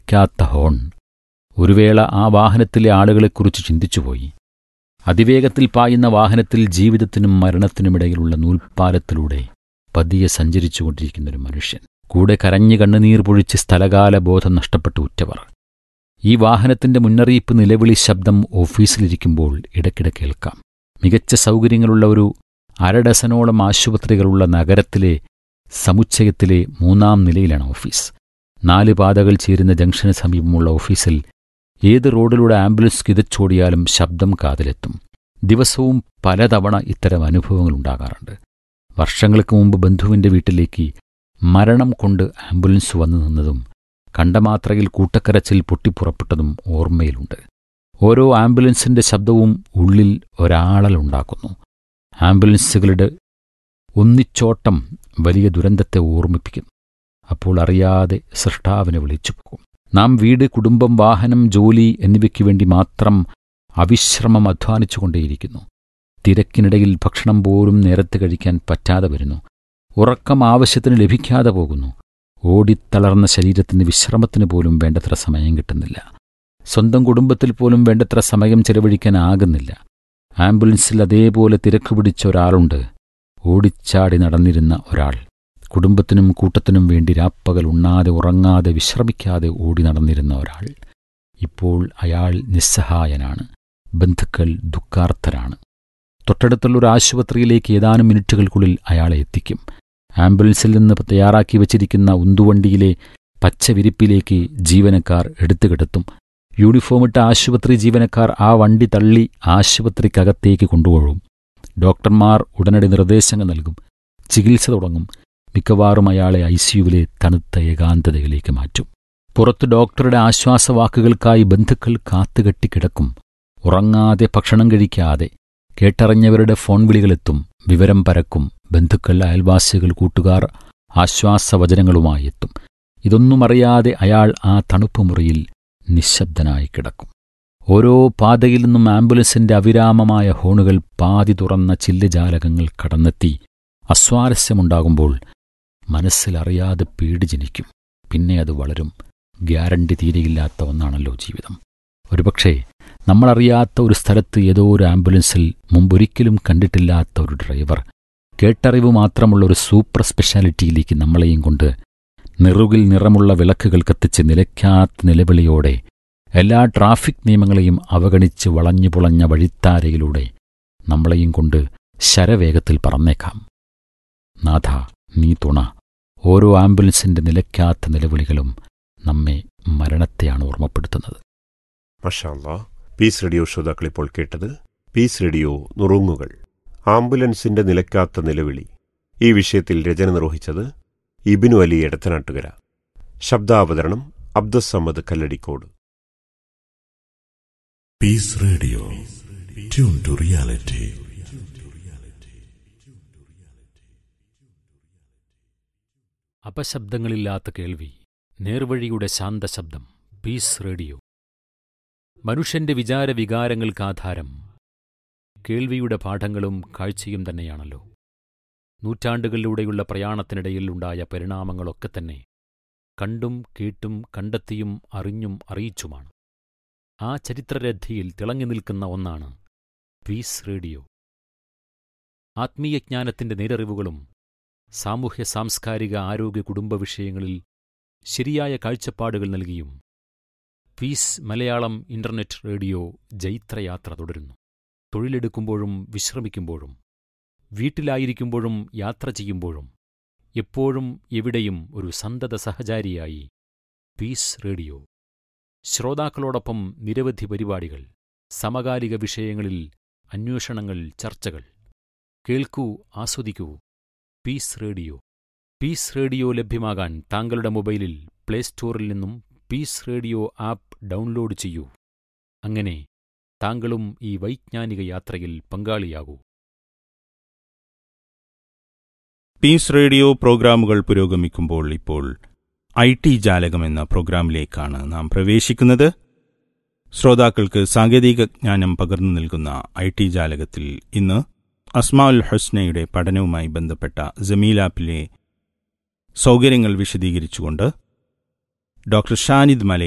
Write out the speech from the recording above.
നിലയ്ക്കാത്ത ഹോൺ ഒരു വേള ആ വാഹനത്തിലെ ആളുകളെക്കുറിച്ച് ചിന്തിച്ചുപോയി അതിവേഗത്തിൽ പായുന്ന വാഹനത്തിൽ ജീവിതത്തിനും മരണത്തിനുമിടയിലുള്ള നൂൽപ്പാലത്തിലൂടെ പതിയെ സഞ്ചരിച്ചുകൊണ്ടിരിക്കുന്ന ഒരു മനുഷ്യൻ കൂടെ കരഞ്ഞു കണ്ണുനീർ പൊഴിച്ച് സ്ഥലകാല ബോധം നഷ്ടപ്പെട്ടു ഉറ്റവർ ഈ വാഹനത്തിന്റെ മുന്നറിയിപ്പ് നിലവിളി ശബ്ദം ഓഫീസിലിരിക്കുമ്പോൾ ഇടയ്ക്കിടെ കേൾക്കാം മികച്ച സൗകര്യങ്ങളുള്ള ഒരു അരഡസനോളം ആശുപത്രികളുള്ള നഗരത്തിലെ സമുച്ചയത്തിലെ മൂന്നാം നിലയിലാണ് ഓഫീസ് നാല് പാതകൾ ചേരുന്ന ജംഗ്ഷന് സമീപമുള്ള ഓഫീസിൽ ഏത് റോഡിലൂടെ ആംബുലൻസ് കിതച്ചോടിയാലും ശബ്ദം കാതിലെത്തും ദിവസവും പലതവണ ഇത്തരം അനുഭവങ്ങൾ ഉണ്ടാകാറുണ്ട് വർഷങ്ങൾക്ക് മുമ്പ് ബന്ധുവിന്റെ വീട്ടിലേക്ക് മരണം കൊണ്ട് ആംബുലൻസ് വന്നു നിന്നതും കണ്ടമാത്രയിൽ കൂട്ടക്കരച്ചിൽ പൊട്ടിപ്പുറപ്പെട്ടതും ഓർമ്മയിലുണ്ട് ഓരോ ആംബുലൻസിന്റെ ശബ്ദവും ഉള്ളിൽ ഒരാളലുണ്ടാക്കുന്നു ആംബുലൻസുകളുടെ ഒന്നിച്ചോട്ടം വലിയ ദുരന്തത്തെ ഓർമ്മിപ്പിക്കുന്നു അപ്പോൾ അറിയാതെ സൃഷ്ടാവിനെ വിളിച്ചു പോകും നാം വീട് കുടുംബം വാഹനം ജോലി എന്നിവയ്ക്ക് വേണ്ടി മാത്രം അവിശ്രമം അധ്വാനിച്ചുകൊണ്ടേയിരിക്കുന്നു തിരക്കിനിടയിൽ ഭക്ഷണം പോലും നേരത്തെ കഴിക്കാൻ പറ്റാതെ വരുന്നു ഉറക്കം ആവശ്യത്തിന് ലഭിക്കാതെ പോകുന്നു ഓടിത്തളർന്ന ശരീരത്തിന് വിശ്രമത്തിന് പോലും വേണ്ടത്ര സമയം കിട്ടുന്നില്ല സ്വന്തം കുടുംബത്തിൽ പോലും വേണ്ടത്ര സമയം ചെലവഴിക്കാനാകുന്നില്ല ആംബുലൻസിൽ അതേപോലെ തിരക്ക് പിടിച്ച ഒരാളുണ്ട് ഓടിച്ചാടി നടന്നിരുന്ന ഒരാൾ കുടുംബത്തിനും കൂട്ടത്തിനും വേണ്ടി രാപ്പകൽ ഉണ്ണാതെ ഉറങ്ങാതെ വിശ്രമിക്കാതെ ഓടി നടന്നിരുന്ന ഒരാൾ ഇപ്പോൾ അയാൾ നിസ്സഹായനാണ് ബന്ധുക്കൾ ദുഃഖാർത്ഥരാണ് തൊട്ടടുത്തുള്ള ഒരു ആശുപത്രിയിലേക്ക് ഏതാനും മിനിറ്റുകൾക്കുള്ളിൽ അയാളെ എത്തിക്കും ആംബുലൻസിൽ നിന്ന് തയ്യാറാക്കി വച്ചിരിക്കുന്ന ഉന്തുവണ്ടിയിലെ പച്ച വിരിപ്പിലേക്ക് ജീവനക്കാർ എടുത്തുകിടത്തും യൂണിഫോമിട്ട ആശുപത്രി ജീവനക്കാർ ആ വണ്ടി തള്ളി ആശുപത്രിക്കകത്തേക്ക് കൊണ്ടുപോകും ഡോക്ടർമാർ ഉടനടി നിർദ്ദേശങ്ങൾ നൽകും ചികിത്സ തുടങ്ങും മിക്കവാറും അയാളെ ഐ സിയുവിലെ തണുത്ത ഏകാന്തതയിലേക്ക് മാറ്റും പുറത്ത് ഡോക്ടറുടെ ആശ്വാസവാക്കുകൾക്കായി ബന്ധുക്കൾ കാത്തുകെട്ടി കിടക്കും ഉറങ്ങാതെ ഭക്ഷണം കഴിക്കാതെ കേട്ടറിഞ്ഞവരുടെ ഫോൺ വിളികളെത്തും വിവരം പരക്കും ബന്ധുക്കൾ അയൽവാസികൾ കൂട്ടുകാർ ആശ്വാസവചനങ്ങളുമായി എത്തും ഇതൊന്നും അറിയാതെ അയാൾ ആ തണുപ്പ് മുറിയിൽ നിശബ്ദനായി കിടക്കും ഓരോ പാതയിൽ നിന്നും ആംബുലൻസിന്റെ അവിരാമമായ ഹോണുകൾ പാതി തുറന്ന ചില്ലുജാലകങ്ങൾ കടന്നെത്തി അസ്വാരസ്യമുണ്ടാകുമ്പോൾ മനസ്സിലറിയാതെ പേടി ജനിക്കും പിന്നെ അത് വളരും ഗ്യാരണ്ടി തീരെയില്ലാത്ത ഒന്നാണല്ലോ ജീവിതം ഒരുപക്ഷേ നമ്മളറിയാത്ത ഒരു സ്ഥലത്ത് ഏതോ ഒരു ആംബുലൻസിൽ മുമ്പൊരിക്കലും കണ്ടിട്ടില്ലാത്ത ഒരു ഡ്രൈവർ കേട്ടറിവ് മാത്രമുള്ള ഒരു സൂപ്പർ സ്പെഷ്യാലിറ്റിയിലേക്ക് നമ്മളെയും കൊണ്ട് നിറുകിൽ നിറമുള്ള വിളക്കുകൾ കത്തിച്ച് നിലയ്ക്കാത്ത നിലവിളിയോടെ എല്ലാ ട്രാഫിക് നിയമങ്ങളെയും അവഗണിച്ച് വളഞ്ഞു പുളഞ്ഞ വഴിത്താരയിലൂടെ നമ്മളെയും കൊണ്ട് ശരവേഗത്തിൽ പറന്നേക്കാം നാഥ നീ തുണ ഓരോ ആംബുലൻസിന്റെ നിലയ്ക്കാത്ത നിലവിളികളും നമ്മെ മരണത്തെയാണ് ഓർമ്മപ്പെടുത്തുന്നത് മഷാല്ല പീസ് റേഡിയോ ശ്രോതാക്കൾ ഇപ്പോൾ കേട്ടത് പീസ് റേഡിയോ നുറുങ്ങുകൾ ആംബുലൻസിന്റെ നിലയ്ക്കാത്ത നിലവിളി ഈ വിഷയത്തിൽ രചന നിർവഹിച്ചത് ഇബിനു Ali Edathanattukara ശബ്ദാവതരണം Abdussamad Kalladikode Peace Radio. Tune to reality. അപശബ്ദങ്ങളില്ലാത്ത കേൾവി നേർവഴിയുടെ ശാന്തശബ്ദം പീസ് റേഡിയോ മനുഷ്യന്റെ വിചാരവികാരങ്ങൾക്കാധാരം കേൾവിയുടെ പാഠങ്ങളും കാഴ്ചയും തന്നെയാണല്ലോ നൂറ്റാണ്ടുകളിലൂടെയുള്ള പ്രയാണത്തിനിടയിൽ ഉണ്ടായ പരിണാമങ്ങളൊക്കെ തന്നെ കണ്ടും കേട്ടും കണ്ടെത്തിയും അറിഞ്ഞും അറിയിച്ചുമാണ് ആ ചരിത്രരഥിയിൽ തിളങ്ങി നിൽക്കുന്ന ഒന്നാണ് പീസ് റേഡിയോ ആത്മീയജ്ഞാനത്തിന്റെ നേരറിവുകളും സാമൂഹ്യ സാംസ്കാരിക ആരോഗ്യ കുടുംബ വിഷയങ്ങളിൽ ശരിയായ കാഴ്ചപ്പാടുകൾ നൽകിയും പീസ് മലയാളം ഇന്റർനെറ്റ് റേഡിയോ ജൈത്രയാത്ര തുടരുന്നു തൊഴിലെടുക്കുമ്പോഴും വിശ്രമിക്കുമ്പോഴും വീട്ടിലായിരിക്കുമ്പോഴും യാത്ര ചെയ്യുമ്പോഴും എപ്പോഴും എവിടെയും ഒരു സന്തത സഹചാരിയായി പീസ് റേഡിയോ ശ്രോതാക്കളോടൊപ്പം നിരവധി പരിപാടികൾ സമകാലിക വിഷയങ്ങളിൽ അന്വേഷണങ്ങൾ ചർച്ചകൾ കേൾക്കൂ ആസ്വദിക്കൂ പീസ് റേഡിയോ പീസ് റേഡിയോ ലഭ്യമാകാൻ താങ്കളുടെ മൊബൈലിൽ പ്ലേ സ്റ്റോറിൽ നിന്നും പീസ് റേഡിയോ ആപ്പ് ഡൗൺലോഡ് ചെയ്യൂ അങ്ങനെ താങ്കളും ഈ വൈജ്ഞാനിക യാത്രയിൽ പങ്കാളിയാകൂ പീസ് റേഡിയോ പ്രോഗ്രാമുകൾ പുരോഗമിക്കുമ്പോൾ ഇപ്പോൾ ഐ ടി ജാലകം എന്ന പ്രോഗ്രാമിലേക്കാണ് നാം പ്രവേശിക്കുന്നത് ശ്രോതാക്കൾക്ക് സാങ്കേതിക ജ്ഞാനം പകർന്നു നൽകുന്ന ഐ ടി ജാലകത്തിൽ ഇന്ന് അസ്മാഉൽ ഹുസ്നയുടെ പഠനവുമായി ബന്ധപ്പെട്ട ജമീൽ ആപ്പിലെ സൗകര്യങ്ങൾ വിശദീകരിച്ചുകൊണ്ട് ഡോക്ടർ ഷാനിദ് മല